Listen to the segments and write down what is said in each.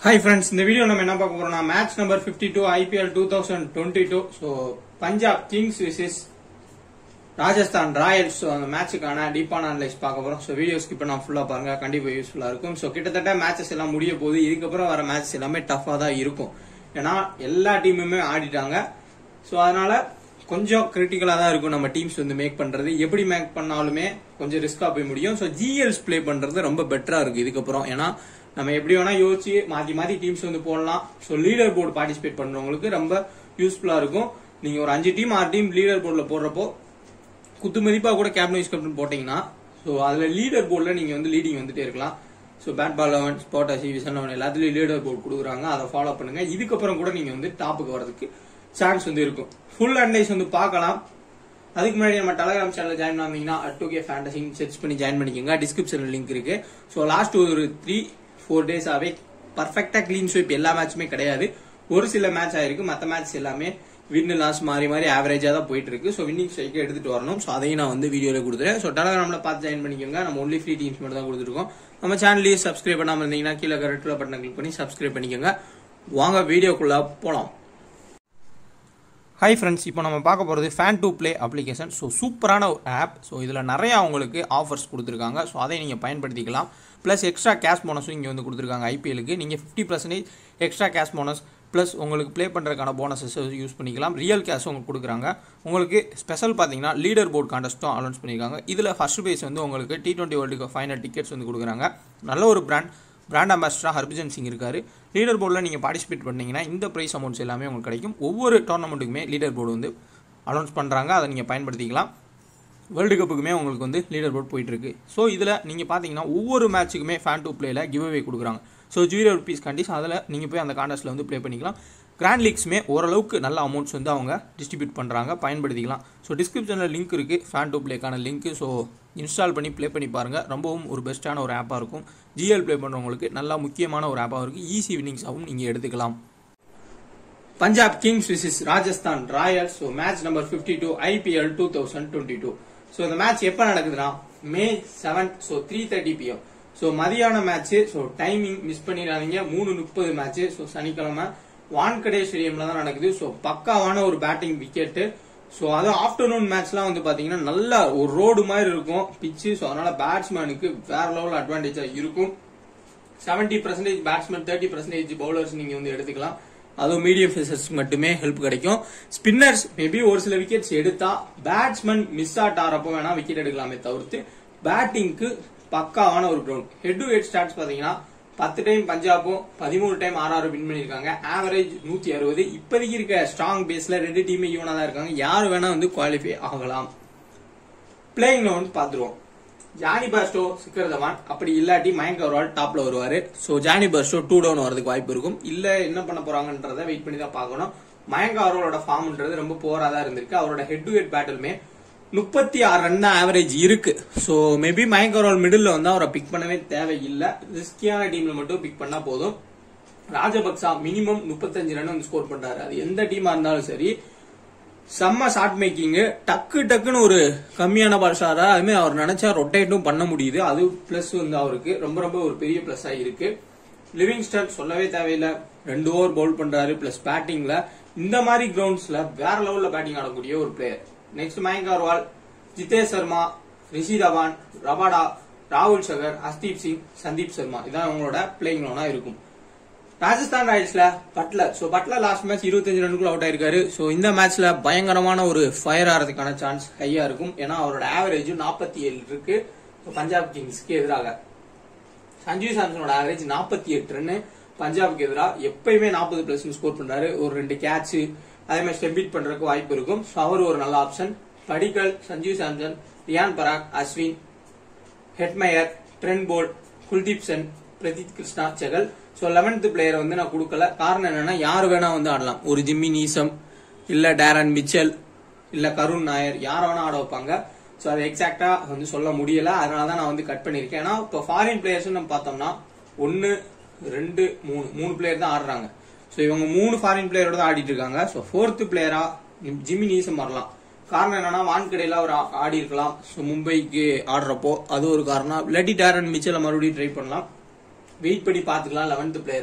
hi friends இந்த video நம்ம என்ன பார்க்க போறோம்னா match number 52 two IPL two thousand twenty two so Punjab kings versus Rajasthan royals so அந்த மேட்சுக்கான டீப்பான அனலைஸ் பார்க்க போறோம் ஸோ வீடியோ ஸ்கிப் பண்ணா ஃபுல்லா பாருங்க கண்டிப்பா யூஸ்ஃபுல்லா இருக்கும் ஸோ கிட்டத்தட்ட மேட்சஸ் எல்லாம் முடிய போகுது இதுக்கப்புறம் வர மேட்ச் எல்லாமே டஃபா தான் இருக்கும் ஏன்னா எல்லா டீமுமே ஆடிட்டாங்க ஸோ அதனால கொஞ்சம் கிரிட்டிக்கலா தான் இருக்கும் நம்ம டீம்ஸ் வந்து மேக் பண்றது எப்படி மேக் பண்ணாலுமே கொஞ்சம் ரிஸ்கா போய் முடியும் ஸோ ஜிஎல்ஸ் ப்ளே பண்றது ரொம்ப பெட்டரா இருக்கு இதுக்கப்புறம் ஏன்னா நம்ம எப்படி வேணா யோசிச்சு மாத்தி மாத்தி டீம்ஸ் வந்து போடலாம் ஸோ லீடர் போர்டு பார்ட்டிசிபேட் பண்றவங்களுக்கு ரொம்ப யூஸ்ஃபுல்லா இருக்கும் நீங்க ஒரு அஞ்சு டீம் ஆறு டீம் லீடர் போர்டில் போடுறப்போ குத்து மதிப்பா கூட கேப்டன் வைஸ் கேப்டன் போட்டீங்கன்னா ஸோ அதுல லீடர் போர்டில் நீங்க வந்து லீடிங் வந்துட்டே இருக்கலாம் so bat ball eleven spot அசி விசன் லெவன் எல்லாத்துலயும் லீடர் போர்டு கொடுக்குறாங்க அதை ஃபாலோ பண்ணுங்க இதுக்கப்புறம் கூட நீங்க வந்து டாப்புக்கு வரதுக்கு சான்ஸ் வந்து இருக்கும் ஃபுல் அனலைஸ் வந்து பார்க்கலாம் அதுக்கு முன்னாடி நம்ம டெலகிராம் சேனல் ஜாயின் பண்ணீங்கன்னா டூ கே ஃபேண்டசி செர்ச் பண்ணி ஜாயின் பண்ணிக்கோங்க டிஸ்கிரிப்ஷன்ல லிங்க் இருக்கு ஸோ லாஸ்ட் ஒரு த்ரீ ஃபோர் டேஸ் ஆவே பர்ஃபெக்டா கிளீன் ஸ்வீப் எல்லா மேட்சுமே கிடையாது ஒரு சில மேட்ச் ஆயிருக்கு மற்ற மேட்ச் எல்லாமே வின் லாஸ் மாறி மாறி ஆவரேஜா தான் போயிட்டு இருக்கு ஸோ வின்னிங் ஸ்ட்ரைக்கு எடுத்துட்டு வரணும் ஸோ அதையும் நான் வந்து வீடியோல கொடுத்துறேன் ஸோ டெலகிராம்ல பார்த்து ஜாயின் பண்ணிக்கோங்க நம்ம ஒன்லி ஃப்ரீ டீம்ஸ் மட்டும் தான் கொடுத்துருக்கோம் நம்ம சேனலையும் சப்ஸ்கிரைப் பண்ணாம இருந்தீங்கன்னா கீழே கரெக்ட்ல பட்டன் கிளிக் பண்ணி சப்ஸ்கிரைப் பண்ணிக்கோங்க வாங்க வீடியோக்குள்ள போலாம் ஹாய் ஃப்ரெண்ட்ஸ் இப்போ நம்ம பார்க்க போகிறது fan two play application so சூப்பரான ஒரு ஆப் ஸோ இதில் நிறையா உங்களுக்கு ஆஃபர்ஸ் கொடுத்துருக்காங்க ஸோ அதை நீங்கள் பயன்படுத்திக்கலாம் ப்ளஸ் எக்ஸ்ட்ரா கேஷ் போனஸும் இங்கே வந்து கொடுத்துருக்காங்க ஐபிஎலுக்கு நீங்கள் fifty percentage extra cash bonus plus உங்களுக்கு ப்ளே பண்ணுறதுக்கான போனஸஸ் யூஸ் பண்ணிக்கலாம் ரியல் கேஷும் உங்களுக்கு கொடுக்குறாங்க உங்களுக்கு ஸ்பெஷல் பார்த்தீங்கன்னா லீடர் போர்டு கான்டெஸ்ட்டும் அனௌன்ஸ் பண்ணியிருக்காங்க இதில் ஃபர்ஸ்ட் பேஸ் வந்து உங்களுக்கு T twenty world cup final tickets வந்து கொடுக்குறாங்க நல்ல ஒரு பிராண்ட் பிராண்ட் அம்பாசிடராக ஹர்பஜன் சிங் இருக்காரு லீடர் போர்டில் நீங்கள் பார்ட்டிசிபேட் பண்ணீங்கன்னா இந்த ப்ரைஸ் அமௌண்ட்ஸ் எல்லாமே உங்களுக்கு கிடைக்கும் ஒவ்வொரு டோர்னமெண்ட்டுக்குமே லீடர் போர்டு வந்து அனௌன்ஸ் பண்ணுறாங்க அதை நீங்கள் பயன்படுத்திக்கலாம் வேர்ல்டு கப்புக்குமே உங்களுக்கு வந்து லீடர் போர்ட் போயிட்டு இருக்கு ஸோ இதில் நீங்கள் பார்த்தீங்கன்னா ஒவ்வொரு மேட்ச்சுக்குமே ஃபேன் டூ பிளேல கிவ் அவே கொடுக்குறாங்க ஸோ ஜீரோ ருபீஸ் கண்டிஸ் அதில் நீங்கள் போய் அந்த கான்டெஸ்ட்டில் வந்து ப்ளே பண்ணிக்கலாம் கிராண்ட் லீக்ஸுமே ஓரளவுக்கு நல்ல அமௌண்ட்ஸ் வந்து அவங்க டிஸ்ட்ரிபியூட் பண்ணுறாங்க பயன்படுத்திக்கலாம் ஸோ டிஸ்கிரிப்ஷனில் லிங்க் இருக்குது ஃபேன் டூ பிளேக்கான லிங்க் ஸோ இன்ஸ்டால் பண்ணி ப்ளே பண்ணி பாருங்கள் ரொம்பவும் ஒரு பெஸ்ட்டான ஒரு ஆப்பாக இருக்கும் ஜிஎல் ப்ளே பண்ணுறவங்களுக்கு நல்லா முக்கியமான ஒரு ஆப்பாக இருக்குது ஈஸி வின்னிங்ஸாகவும் நீங்கள் எடுத்துக்கலாம் Punjab kings versus Rajasthan royals so match number fifty two IPL two thousand twenty two so இந்த மேட்ச் எப்போ நடக்குதுன்னா May seven so three thirty PM so மதியான மேட்ச் ஸோ டைமிங் மிஸ் பண்ணிடாதீங்க மூணு முப்பது மேட்ச் ஸோ சனிக்கிழமை வான்கடே ஸ்டேடியம்ல தான் நடக்குது ஸோ பக்காவான ஒரு பேட்டிங் விக்கெட்டு ஸோ அதுவும் ஆஃப்டர்நூன் மேட்ச்லாம் வந்து பாத்தீங்கன்னா நல்லா ஒரு ரோடு மாதிரி இருக்கும் பிச்சு ஸோ அதனால பேட்ஸ்மேனுக்கு வேற லெவல் அட்வான்டேஜா இருக்கும் seventy percentage batsman thirty percentage bowlers நீங்க வந்து எடுத்துக்கலாம் அதுவும் மீடியம் ஃபேசர்ஸ் மட்டுமே ஹெல்ப் கிடைக்கும் ஸ்பின்னர்ஸ் மேபி ஒரு சில விக்கெட்ஸ் எடுத்தா பேட்ஸ்மேன் மிஸ் ஆட் ஆறப்போ வேணா விக்கெட் எடுக்கலாமே தவிர்த்து பேட்டிங்க்கு பக்காவான ஒரு ground head to head stats பாத்தீங்கன்னா பத்து டைம் பஞ்சாபும் பதிமூணு டைம் ஆர்ஆர் வின் பண்ணிருக்காங்க ஆவரேஜ் நூத்தி அறுபது இப்போதைக்கு இருக்க ஸ்ட்ராங் பேஸ்ல ரெண்டு டீமே ஈவனா தான் இருக்காங்க யார் வேணா வந்து குவாலிஃபை ஆகலாம் பிளேயிங் லெவன் பாத்துருவோம் ஜானி பாஸ்டோ சிக்கர் தவான் அப்படி இல்லாட்டி மயங்க் அகர்வால் டாப்ல வருவாரு so Jonny Bairstow two down வரதுக்கு வாய்ப்பு இருக்கும் இல்ல என்ன பண்ண போறாங்கன்றத வெயிட் பண்ணி தான் பார்க்கணும் மயங்க் அகர்வாலோட ஃபார்ம்ன்றது ரொம்ப போரா தான் இருந்திருக்கு அவரோட ஹெட் டு ஹெட் பேட்டிலுமே முப்பத்தி ஆறு ரன் தான் ஆவரேஜ் இருக்கு so maybe Mayank Agarwal middle வந்து அவரை பிக் பண்ணவே தேவையில்லை ரிஸ்கியான டீம்ல மட்டும் பிக் பண்ணா போதும் ராஜபக்சா மினிமம் முப்பத்தஞ்சு ரன் வந்து ஸ்கோர் பண்றாரு அது எந்த டீமா இருந்தாலும் சரி செம்ம ஷார்ட் மேக்கிங் டக்கு டக்குன்னு ஒரு கம்மியான பால் ஷாரா அதுமாதிரி அவர் நினைச்சா ரொட்டேட்டும் பண்ண முடியுது அது பிளஸ் வந்து அவருக்கு ரொம்ப ரொம்ப ஒரு பெரிய பிளஸ் ஆகிருக்கு லிவிங்ஸ்டன் சொல்லவே தேவையில்லை ரெண்டு ஓவர் பவுல் பண்றாரு பிளஸ் பேட்டிங்ல இந்த மாதிரி கிரவுண்ட்ஸ்ல வேற லெவல்ல பேட்டிங் ஆடக்கூடிய ஒரு player next Mayank Agarwal Jitesh Sharma Rishi Dhawan Rabada ராகுல் சகர் ஹஸ்தீப் சிங் சந்தீப் சர்மா இதான் அவங்களோட பிளேயிங் லோனா இருக்கும் ராஜஸ்தான் ராயல்ஸ்ல Buttler so Buttler last match இருபத்தஞ்சு ரன்னுக்குள்ள அவுட் ஆயிருக்காரு சோ இந்த மேட்ச்ல பயங்கரமான ஒரு ஃபயர் ஆறதுக்கான சான்ஸ் ஹையா இருக்கும் ஏன்னா அவரோட ஆவரேஜ் நாற்பத்தி ஏழு இருக்கு பஞ்சாப் கிங்ஸ்க்கு எதிராக சஞ்சீவ் சாம்சனோட ஆவரேஜ் நாற்பத்தி எட்டு ரன்னு பஞ்சாபுக்கு எதிராக எப்பயுமே நாற்பது பிளஸ் ஸ்கோர் பண்றாரு ஒரு ரெண்டு கேட்ச் அதே மாதிரி ஸ்டெம்பிட் பண்றதுக்கு வாய்ப்பு இருக்கும் ஸோ அவர் ஒரு நல்ல option Padikkal Sanjeev Samson Riyan Parag Ashwin Hetmyer Trent Boult Kuldeep Sen Prasidh Krishna Chahal so eleventh பிளேயரை வந்து நான் கொடுக்கல காரணம் என்னன்னா யார் வேணா வந்து ஆடலாம் ஒரு ஜிம்மி நீசம் இல்ல டேரன் மிச்சல் இல்ல கருண் நாயர் யார் வேணா ஆட வைப்பாங்க ஸோ அதை எக்ஸாக்டா வந்து சொல்ல முடியல அதனால தான் நான் வந்து கட் பண்ணிருக்கேன் ஏன்னா இப்போ ஃபாரின் பிளேயர்ஸ் நம்ம பார்த்தோம்னா ஒன்னு ரெண்டு மூணு மூணு பிளேயர் தான் ஆடுறாங்க ஸோ இவங்க மூணு ஃபாரின் பிளேயரோட தான் ஆடிட்டு இருக்காங்க ஸோ ஃபோர்த் பிளேயரா ஜிம்மி நீசம் வரலாம் காரணம் என்னன்னா வான்கடையில அவர் ஆடி இருக்கலாம் ஸோ மும்பைக்கு ஆடுறப்போ அது ஒரு காரணம் இல்லாட்டி டேரன் மிச்சலை மறுபடியும் ட்ரை பண்ணலாம் வெயிட் பண்ணி பார்த்துக்கலாம் லெவன்த் பிளேயரை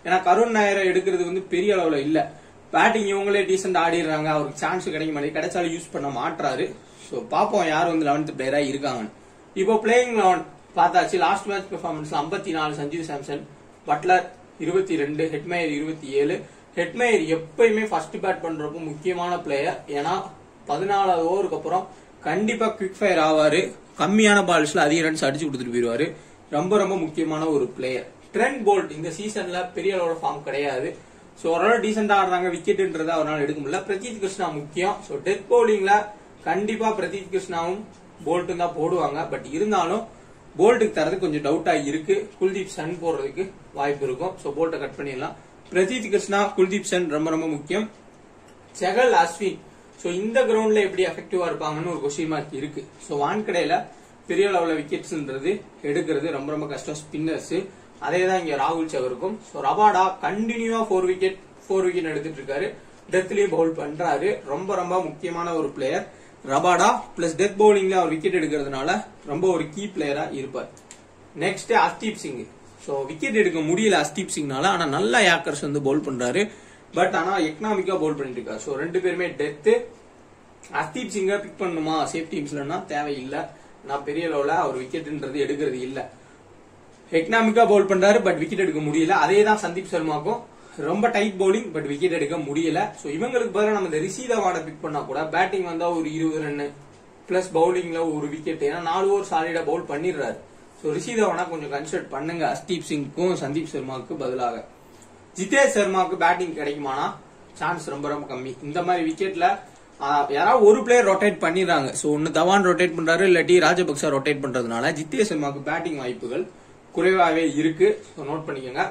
ஏன்னா கருண் நாயரை எடுக்கிறது வந்து பெரிய அளவுல இல்ல பேட்டிங் இவங்களே டீசென்ட் ஆடிடுறாங்க அவருக்கு சான்ஸ் கிடைக்க மாட்டேங்குது கிடைச்சாலும் யூஸ் பண்ண மாட்றாரு ஸோ பார்ப்போம் யார் வந்து லெவன்த் பிளேயரா இருக்காங்கன்னு இப்போ பிளேயிங் லெவன் பார்த்தாச்சு லாஸ்ட் மேட்ச் பெர்ஃபார்மன்ஸ்ல ஐம்பத்தி நாலு சஞ்சீவ் சாம்சன் பட்லர் இருபத்தி ரெண்டு ஹெட்மேயர் இருபத்தி ஏழு ஹெட்மேயர் எப்பயுமே ஃபர்ஸ்ட் பேட் பண்றப்போ முக்கியமான பிளேயர் ஏன்னா பதினாலாவது ஓவருக்கு அப்புறம் கண்டிப்பா குவிக் ஃபயர் ஆவாரு கம்மியான பால்ஸ்ல அதிக ரன்ஸ் அடிச்சு கொடுத்துட்டு போயிருவாரு ரொம்ப ரொம்ப முக்கியமான ஒரு பிளேயர் ட்ரெண்ட் போல்ட் இந்த சீசன்ல பெரிய அளவோட ஃபார்ம் கிடையாது சோ ஓரளவு டீசெண்டா ஆடுறாங்க விக்கெட்ன்றத அவரால் எடுக்க முடியல பிரதீத் கிருஷ்ணா முக்கியம் சோ டெத் பவுலிங்ல கண்டிப்பா பிரதீத் கிருஷ்ணாவும் போல்ட்டும் தான் போடுவாங்க பட் இருந்தாலும் போல்ட்டுக்கு தரது கொஞ்சம் டவுட்டா இருக்கு குல்தீப் சன் போடுறதுக்கு வாய்ப்பு இருக்கும் சோ போல்ட்டை கட் பண்ணிடலாம் பிரதீத் கிருஷ்ணா குல்தீப் சன் ரொம்ப ரொம்ப முக்கியம் செகல் அஸ்வின் சோ இந்த கிரவுண்ட்ல எப்படி எஃபெக்டிவா இருப்பாங்கன்னு ஒரு கொஸ்டின் மார்க் இருக்கு சோ வான்கடையில பெரிய லெவல்ல விக்கெட்ஸ்ன்றது எடுக்கிறது ரொம்ப ரொம்ப கஷ்டம் ஸ்பின்னர்ஸ் அதே தான் இங்க ராகுல் சவருக்கும் சோ ரபாடா கண்டினியூவா ஃபோர் விக்கெட் ஃபோர் விக்கெட் எடுத்துட்டு இருக்காரு டெத்லயும் பவுல் பண்றாரு ரொம்ப ரொம்ப முக்கியமான ஒரு பிளேயர் ரபாடா பிளஸ் டெத் பவுலிங்ல அவர் விக்கெட் எடுக்கிறதுனால ரொம்ப ஒரு கீ பிளேயரா இருப்பார் next Arshdeep Singh so wicket எடுக்க முடியல அஸ்தீப் சிங்னால ஆனா நல்ல யாக்கர்ஸ் வந்து பவுல் பண்றாரு பட் ஆனா எக்கனாமிக்கா பவுல் பண்ணிட்டு இருக்காரு சோ ரெண்டு பேருமே டெத்து அஸ்தீப் சிங்க பிக் பண்ணுமா சேஃப் டீம்ஸ்லன்னா தேவையில்லை நான் பெரிய லெவல அவர் விக்கெட்ன்றது எடுக்கிறது இல்ல எக்கனாமிக்கா பவுல் பண்றாரு பட் விக்கெட் எடுக்க முடியல அதே தான் சந்தீப் சர்மாக்கும் ரொம்ப டைட் பவுலிங் பட் விக்கெட் எடுக்க முடியல சோ இவங்களுக்கு பதிலா நம்ம இந்த ரிஷிதவான பிக் பண்ணா கூட பேட்டிங் வந்தா ஒரு இருபது ரன் பிளஸ் பவுலிங்ல ஒரு விக்கெட் ஏன்னா நாலு ஓவர் சாலிடா பவுல் பண்ணிடுறாரு சோ ரிஷிதவானா கொஞ்சம் கன்சிடர் பண்ணுங்க அஸ்தீப் சிங்க்கும் சந்தீப் சர்மாவுக்கு பதிலாக ஜிதேஷ் சர்மாவுக்கு பேட்டிங் கிடைக்குமானா சான்ஸ் ரொம்ப ரொம்ப கம்மி இந்த மாதிரி விக்கெட்ல யாராவது ஒரு பிளேயர் ரொட்டேட் பண்ணிடுறாங்க சோ ஒன்னு தவான் ரொட்டேட் பண்றாரு இல்லாட்டி ராஜபக்சா ரொட்டேட் பண்றதுனால ஜித்தேஷ் சர்மாவுக்கு பேட்டிங் வாய்ப்புகள் குறைவாகவே இருக்கு ஸோ நோட் பண்ணிக்கோங்க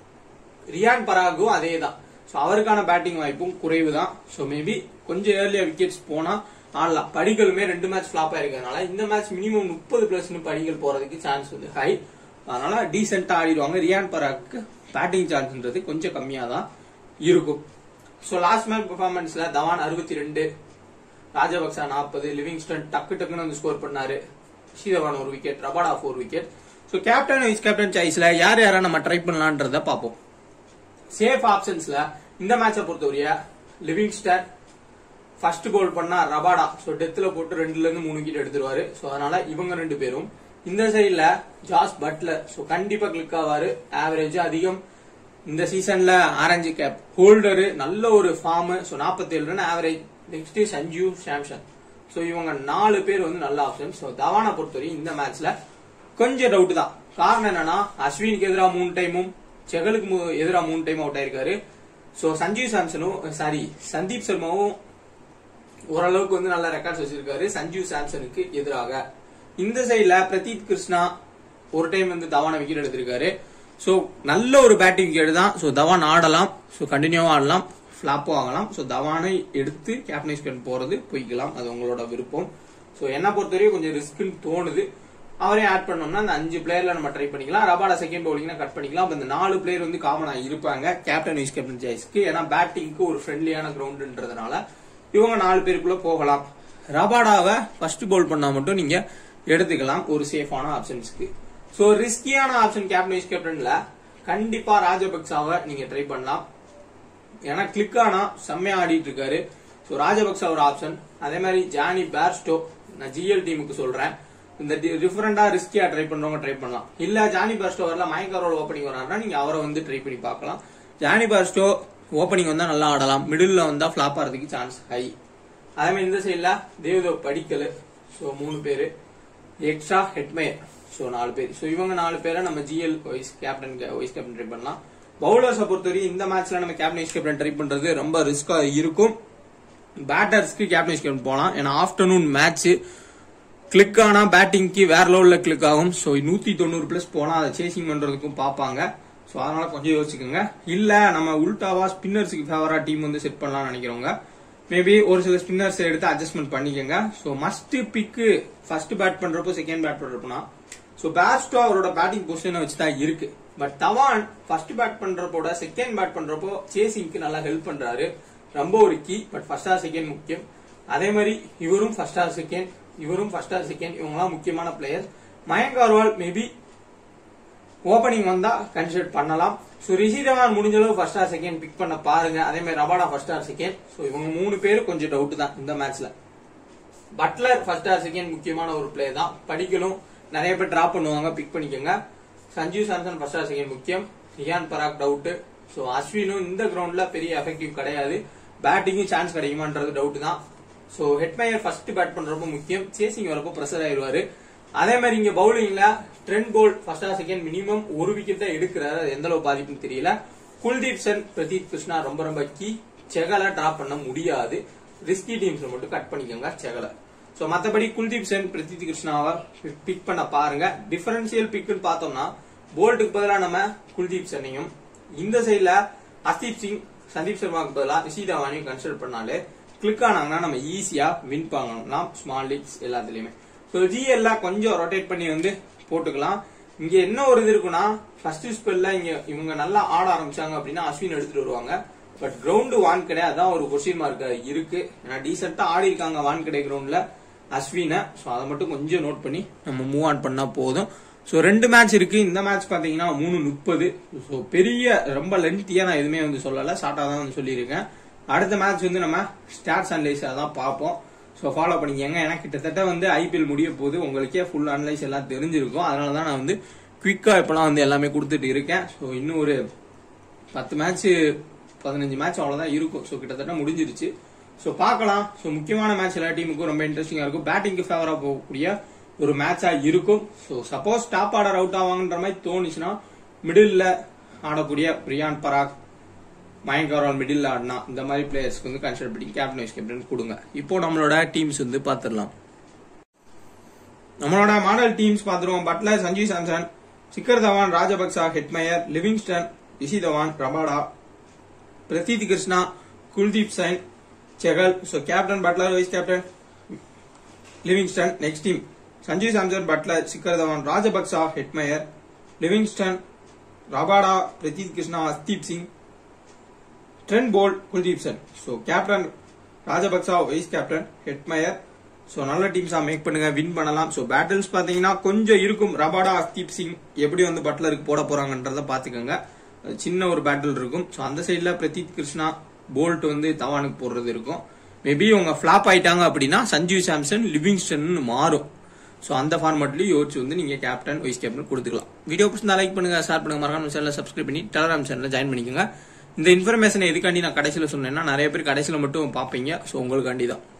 ரியான் பராகும் அதே தான் ஸோ அவருக்கான பேட்டிங் வாய்ப்பும் குறைவு தான் ஸோ மேபி கொஞ்சம் ஏர்லியா விக்கெட்ஸ் போனா ஆடலாம் படிகளுமே ரெண்டு மேட்ச் ஃபிளாப் ஆயிருக்கிறதுனால இந்த மேட்ச் மினிமம் முப்பது பிளஸ்னு படிகள் போறதுக்கு சான்ஸ் வந்து ஹை அதனால டீசெண்டா ஆடிடுவாங்க ரியான் பராக்கு பேட்டிங் சான்ஸ்ன்றது கொஞ்சம் கம்மியா தான் இருக்கும் ஸோ லாஸ்ட் மேட்ச் பெர்ஃபார்மன்ஸ்ல தவான் அறுபத்தி ரெண்டு ராஜபக்சா நாற்பது லிவிங்ஸ்டன் டக்கு டக்குன்னு வந்து ஸ்கோர் பண்ணாரு ஷீதவான் ஒரு wicket Rabada four wicket so captain vice captain சாய்ஸ்ல யார் யாரா நம்ம ட்ரை பண்ணலான்றத பார்ப்போம் சேஃப் ஆப்ஷன்ஸ்ல இந்த மேட்சை பொறுத்தவரைய லிவிங்ஸ்டன் ஃபர்ஸ்ட் கோல் பண்ணா ரபாடா ஸோ டெத்ல போட்டு ரெண்டுல இருந்து மூணு விக்கெட் எடுத்துருவாரு ஸோ அதனால இவங்க ரெண்டு பேரும் இந்த சைட்ல ஜாஸ் பட்லர் ஸோ கண்டிப்பா கிளிக் ஆவாரு ஆவரேஜ் அதிகம் இந்த சீசன்ல ஆரஞ்சு கேப் ஹோல்டரு நல்ல ஒரு ஃபார்ம் ஸோ நாற்பத்தேழு run average next Sanju Samson so இவங்க நாலு பேர் வந்து நல்ல ஆப்ஷன் ஸோ தவானை பொறுத்தவரை இந்த மேட்ச்ல கொஞ்சம் டவுட் தான் காரணம் என்னன்னா அஸ்வினுக்கு எதிராக மூணு டைமும் செகலுக்கு எதிராக மூணு டைம் அவுட் ஆயிருக்காரு ஸோ சஞ்சீவ் சாம்சனும் சாரி சந்தீப் சர்மாவும் ஓரளவுக்கு வந்து நல்ல ரெக்கார்ட்ஸ் வச்சிருக்காரு சஞ்சீவ் சாம்சனுக்கு எதிராக இந்த சைட்ல பிரதீப் கிருஷ்ணா ஒரு டைம் வந்து தவானை விக்கெட் எடுத்திருக்காரு ஸோ நல்ல ஒரு பேட்டிங் விக்கெட் தான் ஸோ தவான் ஆடலாம் ஸோ கண்டினியூவா ஆடலாம் ஃபிளாப்பும் ஆகலாம் ஸோ தவானை எடுத்து கேப்டனைஸ் போறது போய்க்கலாம் அது உங்களோட விருப்பம் ஸோ என்ன பொறுத்தவரைக்கும் கொஞ்சம் ரிஸ்க்னு தோணுது அவரையும் ஆட் பண்ணோம்னா அந்த அஞ்சு பிளேயர்ல நம்ம ட்ரை பண்ணிக்கலாம் ரபாடா செகண்ட் பவுலிங்னா கட் பண்ணிக்கலாம் அப்ப இந்த நாலு பிளேயர் வந்து காமனா இருப்பாங்க கேப்டன் வைஸ் கேப்டன் சாய்ஸ்க்கு ஏன்னா பேட்டிங்க்கு ஒரு ஃப்ரெண்ட்லியான கிரவுண்டுன்றதுனால இவங்க நாலு பேருக்குள்ள போகலாம் ரபாடாவை ஃபர்ஸ்ட் பவுல் பண்ணா மட்டும் நீங்க எடுத்துக்கலாம் ஒரு சேஃபான ஆப்ஷன்ஸ்க்கு ஸோ ரிஸ்கியான ஆப்ஷன் கேப்டன் வைஸ் கேப்டன்ல கண்டிப்பா ராஜபக்சாவை நீங்க ட்ரை பண்ணலாம் ஏன்னா கிளிக் ஆனா செம்மையா ஆடிட்டு இருக்காரு ஸோ ராஜபக்சா ஒரு ஆப்ஷன் அதே மாதிரி ஜானி பேர்ஸ்டோ நான் ஜிஎல் டீமுக்கு சொல்றேன் இந்த டிஃபரெண்டா ரிஸ்கியா ட்ரை பண்றவங்க ட்ரை பண்ணலாம் இல்ல ஜானி பேர்ஸ்டோ வரல மயக்கரோட ஓப்பனிங் வராருன்னா நீங்க அவரை வந்து ட்ரை பண்ணி பார்க்கலாம் ஜானி பேர்ஸ்டோ ஓப்பனிங் வந்தா நல்லா ஆடலாம் மிடில் வந்தா ஃபிளாப் ஆறதுக்கு சான்ஸ் ஹை அதே மாதிரி இந்த சைட்ல தேவதேவ் படிக்கல் ஸோ மூணு பேரு எக்ஸ்ட்ரா ஹெட்மேயர் ஸோ நாலு பேர் ஸோ இவங்க நாலு பேரை நம்ம GL vice captain vice captain try பண்ணலாம் பவுலர்ஸை பொறுத்தவரை இந்த மேட்ச்ல நம்ம கேப்டன் வைஸ் கேப்டன் ட்ரை பண்றது ரொம்ப ரிஸ்கா இருக்கும் பேட்டர்ஸ்க்கு கேப்டன் வைஸ் கேப்டன் போகலாம் ஏன்னா ஆஃப்டர்நூன் மேட்ச் கிளிக் ஆனா பேட்டிங்க்கு வேற லெவல்ல கிளிக் ஆகும் ஸோ நூத்தி தொண்ணூறு பிளஸ் போனா அதை சேசிங் பண்றதுக்கும் பார்ப்பாங்க ஸோ அதனால கொஞ்சம் யோசிச்சுக்கோங்க இல்ல நம்ம உல்டாவா ஸ்பின்னர்ஸுக்கு ஃபேவரா டீம் வந்து செட் பண்ணலாம்னு நினைக்கிறவங்க மேபி ஒரு சில ஸ்பின்னர்ஸ் எடுத்து அட்ஜஸ்ட்மெண்ட் பண்ணிக்கோங்க so must pick first bat பண்றப்போ செகண்ட் பேட் பண்றப்போனா ஸோ பேஸ்டோ அவரோட பேட்டிங் பொசிஷனை வச்சு தான் இருக்கு பட் தவான் ஃபர்ஸ்ட் பேட் பண்றப்போட செகண்ட் பேட் பண்றப்போ சேசிங்க்கு நல்லா ஹெல்ப் பண்றாரு ரொம்ப ஒரு key but first or second முக்கியம் அதே மாதிரி இவரும் ஃபர்ஸ்ட் ஆர் செகண்ட் இவரும் ஃபர்ஸ்ட் ஆர் செகண்ட் இவங்கலாம் முக்கியமான player Mayank Agarwal maybe opening வந்தா கன்சிடர் பண்ணலாம் ஸோ ரிஷி தவான் முடிஞ்ச அளவு ஃபர்ஸ்ட் ஆர் செகண்ட் பிக் பண்ண பாருங்க அதே மாதிரி Rabada first or second so இவங்க மூணு பேரும் கொஞ்சம் டவுட் தான் இந்த மேட்ச்ல பட்லர் ஃபர்ஸ்ட் ஆர் செகண்ட் முக்கியமான ஒரு பிளே தான் படிக்கணும் நிறைய பேர் டிராப் பண்ணுவாங்க பிக் பண்ணிக்கோங்க Sanjeev Samson first or second முக்கியம் ரியான் பராக் டவுட் ஸோ அஸ்வினும் இந்த கிரவுண்ட்ல பெரிய எஃபெக்டிவ் கிடையாது பேட்டிங்கும் சான்ஸ் கிடைக்குமான்றது டவுட் தான் ஸோ ஹெட்மயர் ஃபர்ஸ்ட் பேட் பண்றப்ப முக்கியம் சேசிங் வரப்போ ப்ரெஷர் ஆயிடுவாரு அதே மாதிரி இங்க பவுலிங்ல Trent Boult first or second minimum ஒரு விக்கெட் தான் எடுக்கிறாரு அது எந்த அளவு பாதிப்புன்னு தெரியல குல்தீப் சென் பிரதீப் கிருஷ்ணா ரொம்ப ரொம்ப கீ செகலை டிராப் பண்ண முடியாது ரிஸ்கி டீம்ஸ்ல மட்டும் கட் பண்ணிக்கோங்க செகலை சோ மத்தபடி குல்தீப் சென் பிரதீப் கிருஷ்ணாவை பிக் பண்ண பாருங்க டிஃபரன்சியல் பிக்னு பார்த்தோம்னா போல்ட்டுக்கு பதிலாக நம்ம குல்தீப் சென்னையும் இந்த சைடுல ஹர்தீப் சிங் சந்தீப் சர்மாவுக்கு பதிலாக ரிஷி தவானியும் கன்சிடர் பண்ணாலே கிளிக் ஆனாங்கன்னா நம்ம ஈஸியா வின் பண்ணலாம் ஸ்மால் லீக்ஸ் எல்லாத்துலயுமே ஸோ ஜிஎல்ல கொஞ்சம் ரொட்டேட் பண்ணி வந்து போட்டுக்கலாம் இங்க என்ன ஒரு இது இருக்குன்னா ஃபர்ஸ்ட் ஸ்பெல்ல இங்க இவங்க நல்லா ஆட ஆரம்பிச்சாங்க அப்படின்னா அஸ்வின் எடுத்துட்டு வருவாங்க பட் கிரவுண்டு வான்கடை அதான் ஒரு கொஸ்டின் மார்க் இருக்கு ஏன்னா டீசெண்டா ஆடி இருக்காங்க வான்கடை கிரவுண்ட்ல அஸ்வினை ஸோ அதை மட்டும் கொஞ்சம் நோட் பண்ணி நம்ம மூவ் ஆன் பண்ணா போதும் ஸோ ரெண்டு மேட்ச் இருக்கு இந்த மேட்ச் பாத்தீங்கன்னா மூணு முப்பது ஸோ பெரிய ரொம்ப லென்த்தியா நான் எதுவுமே வந்து சொல்லல ஷார்ட்டா தான் வந்து சொல்லியிருக்கேன் அடுத்த மேட்ச் வந்து நம்ம ஸ்டாட்ஸ் அனலைஸ் தான் பார்ப்போம் ஸோ ஃபாலோ பண்ணிக்கங்க ஏன்னா கிட்டத்தட்ட வந்து ஐபிஎல் முடிய போது உங்களுக்கே ஃபுல் அனலைஸ் எல்லாம் தெரிஞ்சிருக்கும் அதனால தான் நான் வந்து குவிக்கா இப்பெல்லாம் வந்து எல்லாமே கொடுத்துட்டு இருக்கேன் ஸோ இன்னும் ஒரு பத்து மேட்ச் பதினஞ்சு மேட்ச் அவ்வளவுதான் இருக்கும் ஸோ கிட்டத்தட்ட முடிஞ்சிருச்சு ஸோ பார்க்கலாம் ஸோ முக்கியமான மேட்ச் எல்லா டீமுக்கும் ரொம்ப இன்ட்ரெஸ்டிங்கா இருக்கும் பேட்டிங்க்கு ஃபேவரா போகக்கூடிய ஒரு மேட்சா இருக்கும் so suppose top order out ஆவாங்கன்ற மாதிரி தோணுச்சுன்னா மிடில் ஆடக்கூடிய ரியான் பராக் மயங்க் அகர்வால் மிடில் ஆடினா இந்த மாதிரி பிளேயர்ஸ்க்கு வந்து கன்சிடர் பண்ணி கேப்டன் வைஸ் கேப்டன் கொடுங்க இப்போ நம்மளோட டீம்ஸ் வந்து பார்த்துடலாம் நம்மளோட மாடல் டீம்ஸ் பார்த்துருவோம் Buttler Sanjeev Samson Shikhar Dhawan Rajapaksa Hetmyer Livingstone Rishi Dhawan Rabada Prasidh Krishna Kuldeep Sen Chahal so captain Buttler vice captain Livingstone next team Sanjeev Samson Buttler Shikhar Dhawan Rajapaksa Hetmyer Livingstone Rabada Prasidh Krishna Arshdeep Singh Trent Boult Kuldeep Sen so captain Rajapaksa vice captain Hetmyer so நல்ல டீம்ஸா மேக் பண்ணுங்க வின் பண்ணலாம் ஸோ பேட்டில்ஸ் பாத்தீங்கன்னா கொஞ்சம் இருக்கும் ரபாடா ஹஸ்தீப் சிங் எப்படி வந்து பட்லருக்கு போட போறாங்கன்றத பாத்துக்கோங்க அது சின்ன ஒரு பேட்டில் இருக்கும் ஸோ அந்த சைட்ல பிரதீப் கிருஷ்ணா போல்ட் வந்து தவானுக்கு போடுறது இருக்கும் மேபி அவங்க ஃபிளாப் ஆயிட்டாங்க அப்படின்னா சஞ்சீவ் சாம்சன் லிவிங்ஸ்டன் மாறும் ஸோ அந்த ஃபார்மேட்லயும் யோசிச்சு வந்து நீங்க கேப்டன் வைஸ் கேப்டன் கொடுத்துக்கலாம் வீடியோ பிடிச்சிருந்தா லைக் பண்ணுங்க ஷேர் பண்ணுங்க மறக்காம சேனல் சப்ஸ்கிரைப் பண்ணி டெலகிராம் சேனல்ல ஜாயின் பண்ணிக்கோங்க இந்த இன்ஃபர்மேஷனை எதுக்காண்டி நான் கடைசியில் சொன்னேன்னா நிறைய பேர் கடைசியில் மட்டும் பார்ப்பீங்க ஸோ உங்களுக்காண்டி தான்